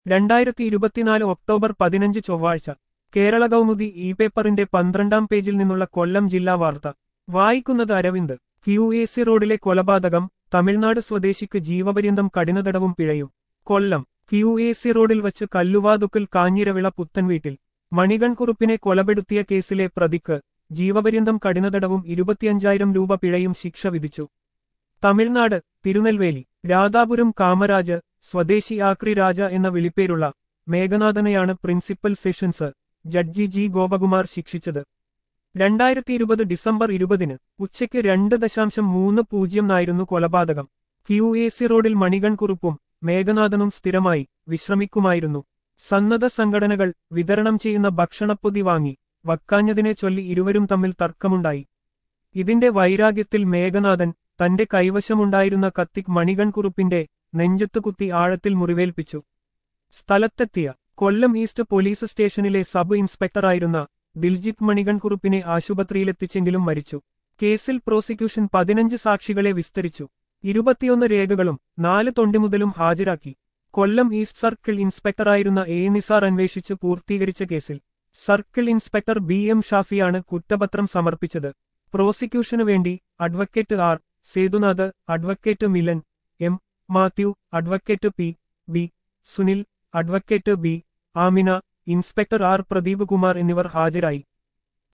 രണ്ടായിരത്തി ഇരുപത്തിനാല് ഒക്ടോബർ പതിനഞ്ച് ചൊവ്വാഴ്ച കേരള കൗമുദി ഇ പേപ്പറിന്റെ പന്ത്രണ്ടാം പേജിൽ നിന്നുള്ള കൊല്ലം ജില്ലാ വാർത്ത വായിക്കുന്നത് അരവിന്ദ് ക്യു എ സി റോഡിലെ കൊലപാതകം തമിഴ്നാട് സ്വദേശിക്ക് ജീവപര്യന്തം കഠിനതടവും പിഴയും കൊല്ലം ക്യു എ സി റോഡിൽ വച്ച് കല്ലുവാതുക്കൽ കാഞ്ഞിരവിള പുത്തൻ വീട്ടിൽ മണികൺ കുറുപ്പിനെ കൊലപ്പെടുത്തിയ കേസിലെ പ്രതിക്ക് ജീവപര്യന്തം കഠിനതടവും ഇരുപത്തിയഞ്ചായിരം രൂപ പിഴയും ശിക്ഷ വിധിച്ചു തമിഴ്നാട് തിരുനെൽവേലി രാധാപുരം കാമരാജ് സ്വദേശി ആക്രി രാജ എന്ന വിളിപ്പേരുള്ള മേഘനാഥനെയാണ് principal sessions judge G Gopakumar ശിക്ഷിച്ചത് രണ്ടായിരത്തി ഇരുപത് ഡിസംബർ ഇരുപതിന് ഉച്ചയ്ക്ക് രണ്ട് ദശാംശം മൂന്ന് പൂജ്യംനായിരുന്നു കൊലപാതകം ക്യു എ സി റോഡിൽ മണികൺ കുറുപ്പും മേഘനാഥനും സ്ഥിരമായി വിശ്രമിക്കുമായിരുന്നു സന്നദ്ധ സംഘടനകൾ വിതരണം ചെയ്യുന്ന ഭക്ഷണപ്പൊതി വാങ്ങി വക്കാഞ്ഞതിനെ ചൊല്ലി ഇരുവരും തമ്മിൽ തർക്കമുണ്ടായി ഇതിന്റെ വൈരാഗ്യത്തിൽ മേഘനാഥൻ തന്റെ കൈവശമുണ്ടായിരുന്ന കത്തിക് മണികൺ കുറുപ്പിന്റെ നെഞ്ചത്തു കുത്തി ആഴത്തിൽ മുറിവേൽപ്പിച്ചു സ്ഥലത്തെത്തിയ കൊല്ലം ഈസ്റ്റ് പോലീസ് സ്റ്റേഷനിലെ സബ് ഇൻസ്പെക്ടറായിരുന്ന ദിൽജിത്ത് മണികൺ കുറുപ്പിനെ ആശുപത്രിയിലെത്തിച്ചെങ്കിലും മരിച്ചു കേസിൽ പ്രോസിക്യൂഷൻ പതിനഞ്ച് സാക്ഷികളെ വിസ്തരിച്ചു ഇരുപത്തിയൊന്ന് രേഖകളും നാല് തൊണ്ടിമുതലും ഹാജരാക്കി കൊല്ലം ഈസ്റ്റ് സർക്കിൾ ഇൻസ്പെക്ടറായിരുന്ന എ നിസാർ അന്വേഷിച്ച് പൂർത്തീകരിച്ച കേസിൽ സർക്കിൾ ഇൻസ്പെക്ടർ ബി എം ഷാഫിയാണ് കുറ്റപത്രം സമർപ്പിച്ചത് പ്രോസിക്യൂഷനു വേണ്ടി advocate R Sethunath advocate Milan M Mathew advocate P B Sunil advocate B Amina inspector R Pradeep Kumar എന്നിവർ ഹാജരായി